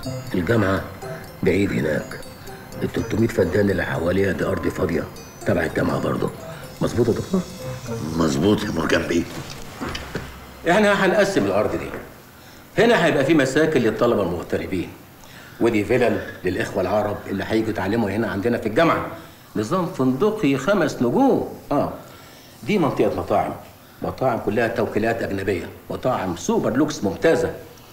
الجامعة بعيد هناك ال 300 فدان اللي حواليها دي أرض فاضية تبع الجامعة برضه مظبوط يا دكتور؟ مظبوط يا مرجان بيه احنا هنقسم الأرض دي هنا هيبقى في مساكن للطلبة المغتربين ودي فيلل للإخوة العرب اللي هيجوا يتعلموا هنا عندنا في الجامعة نظام فندقي خمس نجوم اه دي منطقة مطاعم مطاعم كلها توكيلات أجنبية مطاعم سوبر لوكس ممتازة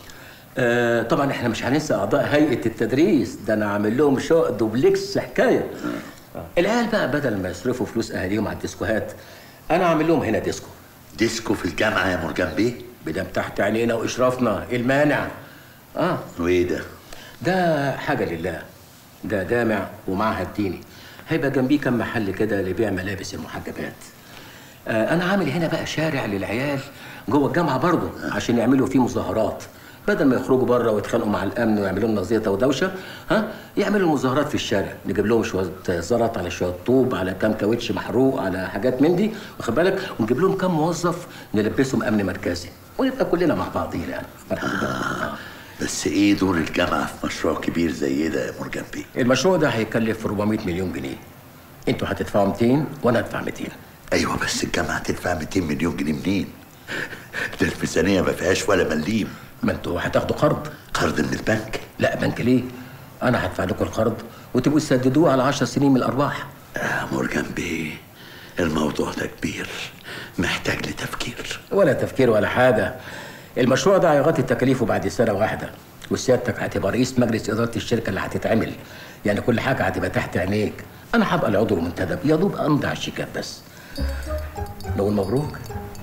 آه طبعا احنا مش هننسى اعضاء هيئه التدريس ده انا عامل لهم شقق دوبلكس حكايه العيال بقى بدل ما يصرفوا فلوس اهاليهم على الديسكوهات انا عامل لهم هنا ديسكو ديسكو في الجامعة يا مرجان بيه بدم تحت عينينا واشرافنا إيه المانع اه وايه ده ده حاجه لله ده جامع ومعهد ديني هيبقى جنبيه كم محل كده لبيع ملابس المحجبات آه انا عامل هنا بقى شارع للعيال جوه الجامعه برضه عشان يعملوا فيه مظاهرات بدل ما يخرجوا بره ويتخانقوا مع الامن ويعملوا لنا زيطه ودوشه ها يعملوا مظاهرات في الشارع نجيب لهم شويه زلط على شويه طوب على كام كاوتش محروق على حاجات من دي واخد بالك ونجيب لهم كام موظف نلبسهم امن مركزي ونبقى كلنا مع بعضينا يعني آه. بس ايه دور الجامعة في مشروع كبير زي ده يا مرجان بيه المشروع ده هيكلف 400 مليون جنيه انتوا هتدفعوا 200 وانا هدفع 200 ايوه بس الجامعة تدفع 200 مليون جنيه منين ده الميزانية ما فيهاش ولا مليم ما انتوا هتاخدوا قرض قرض من البنك لا بنك ليه انا هدفع لكم القرض وتبقوا تسددوه على 10 سنين من الارباح يا مرجان بيه الموضوع ده كبير محتاج لتفكير ولا تفكير ولا حاجه المشروع ده هيغطي تكاليفه بعد سنه واحده وسيادتك هتبقى رئيس مجلس اداره الشركه اللي هتتعمل يعني كل حاجه هتبقى تحت عينيك انا هبقى العضو المنتدب يا دوب امضي على الشيكات بس نقول مبروك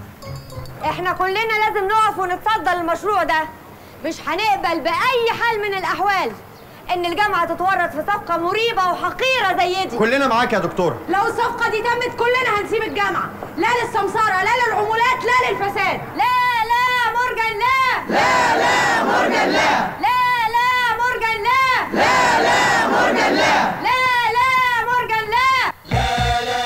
احنا كلنا لازم نقف ونتصدى للمشروع ده مش هنقبل بأي حال من الأحوال إن الجامعة تتورط في صفقة مريبة وحقيرة زي دي كلنا معاك يا دكتورة لو الصفقة دي تمت كلنا هنسيب الجامعة لا للسمسارة لا للعمولات لا للفساد لا لا مرجان لا لا لا مرجان لا لا لا مرجان لا لا لا مرجان لا لا لا مرجان لا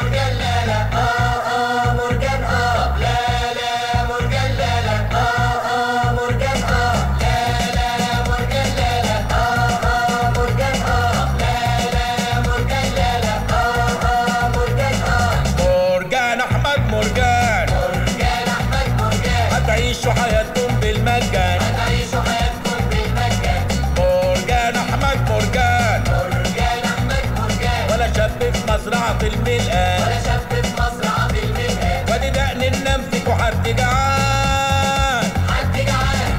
مرجان احمد مرجان مرجان احمد مرجان هتعيشوا حياتكم بالمجان هتعيشوا حياتكم بالمجان مرجان احمد مرجان مرجان احمد مرجان ولا شاب في مزرعه الملقان ولا شاب في مزرعه الملقان وادي دقن النمسك وحد جعان حد جعان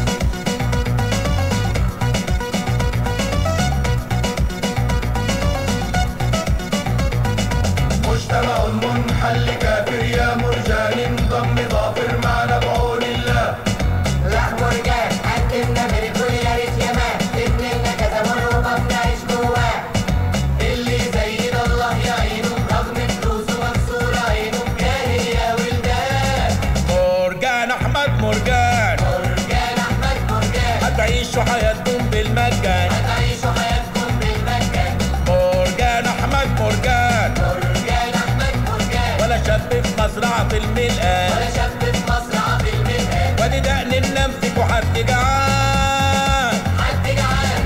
مجتمع منحل كافر يا مرجان انضم ظافر معنا بعون الله لا مرجان قدمنا بالكل يا ريت يا مان ابننا كذا مره ما بنعيش جواه اللي زي ده الله يعينه رغم فلوسه مكسورة عينه جاهل يا ولدان مرجان احمد مرجان مرجان احمد مرجان هتعيشوا حياتكم بالمجان هتعيشوا حياتكم بالمجان مرجان احمد مرجان مرجان احمد مرجان ولا شاب في مزرعه الملقان ولا شاب في مزرعة الملقان وادي دقن النمسك وحد جعان حد جعان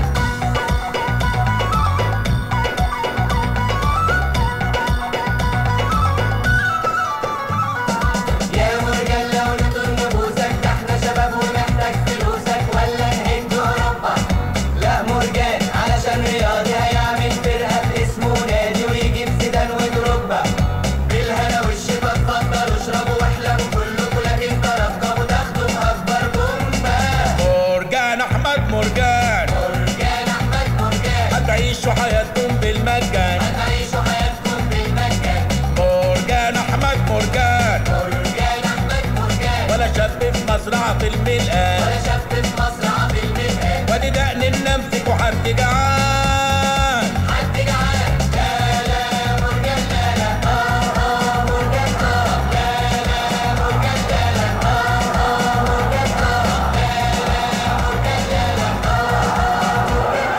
يا مرجان لو نطول نبوسك ده احنا شباب ومحتاج فلوسك ولا نهد اوروبا لا مرجان علشان رياضي هيعمل فرقه باسمه نادي ويجيب زيدان ودروجبا بالهنا والشفا اتفضلوا اشربوا واحلموا كلكم لكن ترقبوا تاخدوا اكبر بومبا مرجان احمد مرجان مرجان احمد مرجان هتعيشوا حياتكم بالمجان هتعيشوا حياتكم بالمجان مرجان احمد مرجان مرجان احمد مرجان ولا شاب في مزرعه الملقان ولا شاب في مزرعه بالملقان وادي دقن النمسك وحد جعان حد جعان لا لا مرجان لا لا اه اه مرجان اه لا لا مرجان لا لا اه اه مرجان اه لا لا مرجان لا لا اه اه مرجان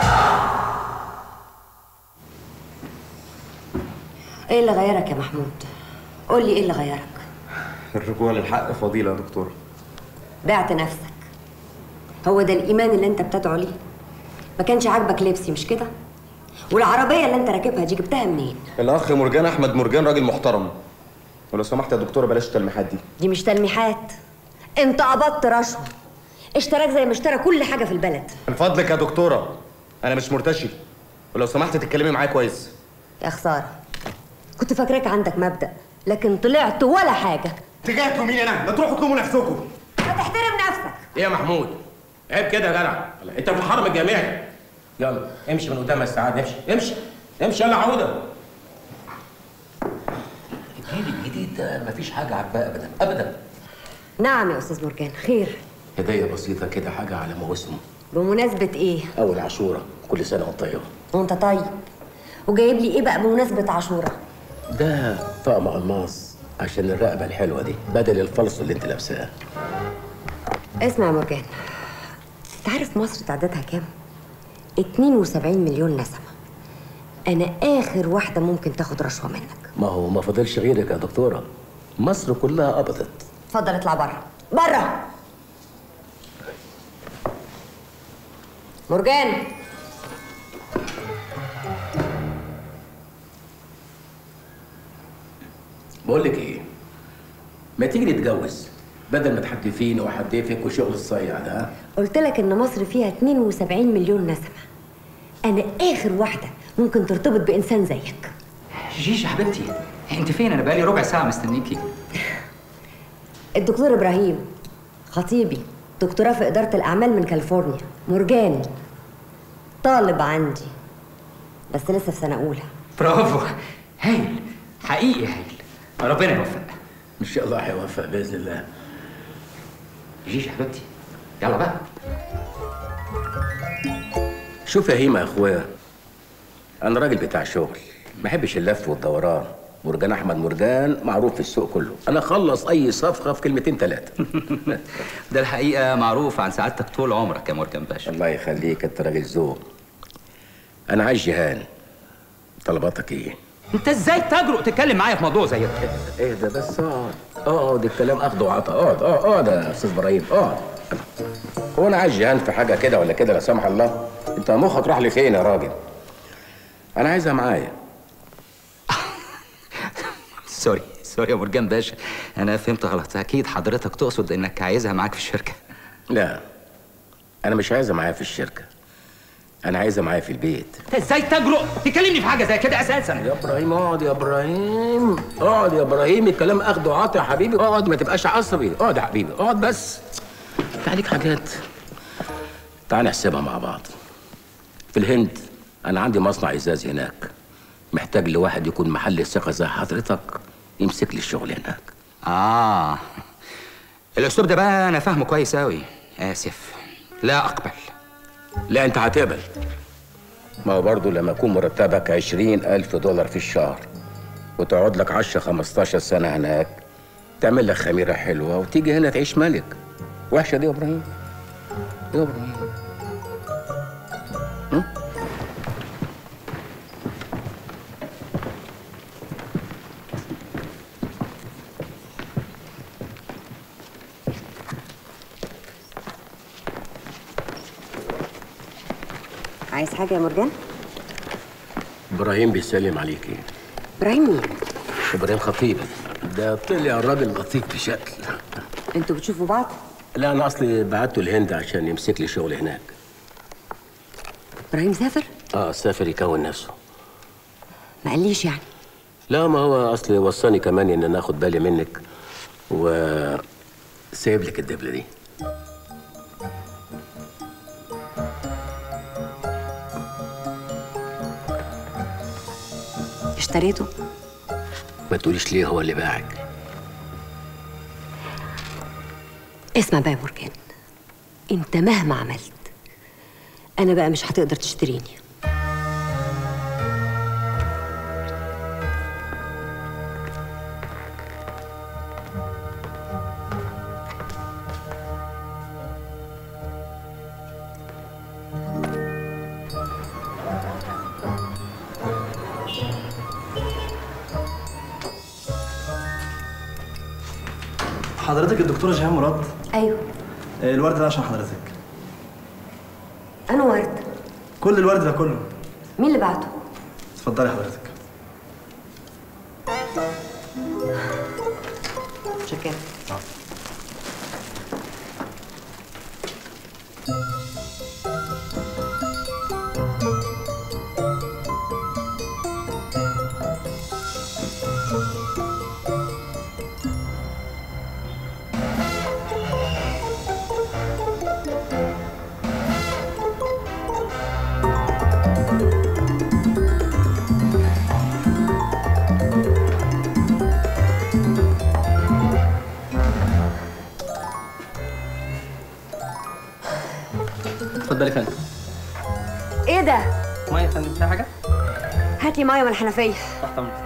اه إيه اللي غيرك يا محمود؟ قول لي إيه اللي غيرك؟ الرجوع للحق فضيلة يا دكتورة بعت نفسك هو ده الإيمان اللي أنت بتدعو ليه؟ ما كانش عاجبك لبسي مش كده والعربيه اللي انت راكبها دي جبتها منين الاخ مرجان احمد مرجان راجل محترم ولو سمحت يا دكتوره بلاش التلميحات دي دي مش تلميحات انت قبضت رشوه اشتراك زي ما اشترى كل حاجه في البلد من فضلك يا دكتوره انا مش مرتشي ولو سمحت تتكلمي معايا كويس يا خساره كنت فاكراك عندك مبدا لكن طلعت ولا حاجه اتجاهكم مين انا ما تروحوا تلوموا نفسكم ما تحترم نفسك ايه يا محمود عيب كده يا جدع انت في الحرم الجامعي يلا امشي من قدام الساعات امشي امشي امشي يلا عوده الجيل الجديد ده مفيش حاجه عاجباه ابدا ابدا نعم يا استاذ مرجان خير هديه بسيطه كده حاجه على موسم بمناسبه ايه اول عاشوره كل سنه وانت طيبه وانت طيب وجايب لي ايه بقى بمناسبه عاشوره ده طقم الماس عشان الرقبه الحلوه دي بدل الفلس اللي انت لابساه اسمع يا مرجان انت عارف مصر تعدادها كام 72 مليون نسمه انا اخر واحده ممكن تاخد رشوه منك ما هو ما فاضلش غيرك يا دكتوره مصر كلها قبضت اتفضل اطلع بره بره مرجان بقول لك ايه ما تيجي نتجوز بدل ما تحدفيني واحدفك وشغل الصيع ده ها؟ قلت لك ان مصر فيها 72 مليون نسمه انا اخر واحده ممكن ترتبط بانسان زيك جيجي حبيبتي انت فين انا بقالي ربع ساعه مستنيكي الدكتور ابراهيم خطيبي دكتوراه في اداره الاعمال من كاليفورنيا مرجان طالب عندي بس لسه في سنه اولى برافو هايل حقيقي هايل ربنا يوفق ان شاء الله هيوفق باذن الله جيجي حبيبتي يلا بقى شوف يا هيما يا اخويا انا راجل بتاع شغل ما بحبش اللف والدوران مرجان احمد مرجان معروف في السوق كله انا اخلص اي صفقه في كلمتين ثلاثه ده الحقيقه معروف عن سعادتك طول عمرك يا مرجان باشا الله يخليك انت راجل ذوق انا عايز جيهان طلباتك ايه انت ازاي تجرؤ تتكلم معايا في موضوع زي ده اهدى بس اقعد اقعد الكلام اخده وعطا اقعد اقعد اقعد يا استاذ ابراهيم اقعد هو انا عايز جيهان في حاجه كده ولا كده لا سمح الله انت مخك راح لفين يا راجل انا عايزها معايا سوري سوري يا مرجان باشا انا فهمت غلط اكيد حضرتك تقصد انك عايزها معاك في الشركه لا انا مش عايزها معايا في الشركه انا عايزها معايا في البيت انت ازاي تجرؤ تكلمني في حاجه زي كده اساسا يا ابراهيم اقعد يا ابراهيم اقعد يا ابراهيم الكلام اخده وعطا يا حبيبي اقعد ما تبقاش عصبي اقعد يا حبيبي اقعد بس انت عليك حاجات تعال نحسبها مع بعض في الهند انا عندي مصنع ازاز هناك محتاج لواحد يكون محل ثقه زي حضرتك يمسك لي الشغل هناك اه الاسلوب ده بقى انا فاهمه كويس قوي اسف لا اقبل لا انت هتقبل ما هو برضه لما يكون مرتبك عشرين ألف دولار في الشهر وتقعد لك عشرة خمستاشر سنة هناك تعمل لك خميرة حلوة وتيجي هنا تعيش ملك وحشة دي يا إبراهيم يا إبراهيم عايز حاجه يا مرجان إبراهيم بيسلم عليكي ابراهيم مين إبراهيم خطيب ده طلع راجل لطيف بشكل انتوا بتشوفوا بعض لا أنا أصلي بعته الهند عشان يمسك لي شغل هناك ابراهيم سافر اه سافر يكون نفسه ما قاليش يعني لا ما هو اصلي وصاني كمان ان انا اخد بالي منك و سايب لك الدبله دي اشتريته ما تقوليش ليه هو اللي باعك اسمع بقى يا مرجان انت مهما عملت انا بقى مش هتقدر تشتريني حضرتك الدكتورة جيهان مراد ايوه آه، الورد ده عشان حضرتك انا ورد كل الورد ده كله مين اللي بعته اتفضلي حضرتك شكرا اتفضلي يا فندم ايه ده ميه يا فندم في حاجه هات لي ميه من الحنفيه تحت امرك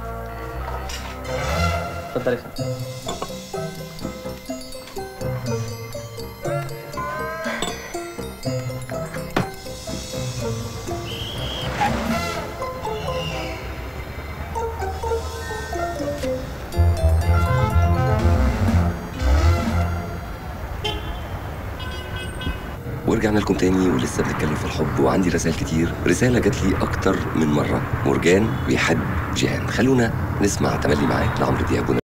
اتفضلي يا فندم ورجعنا لكم تاني ولسه بنتكلم في الحب وعندي رسائل كتير رسالة جات لي أكتر من مرة مرجان بيحب جيهان خلونا نسمع تملي معاك لعمرو دياب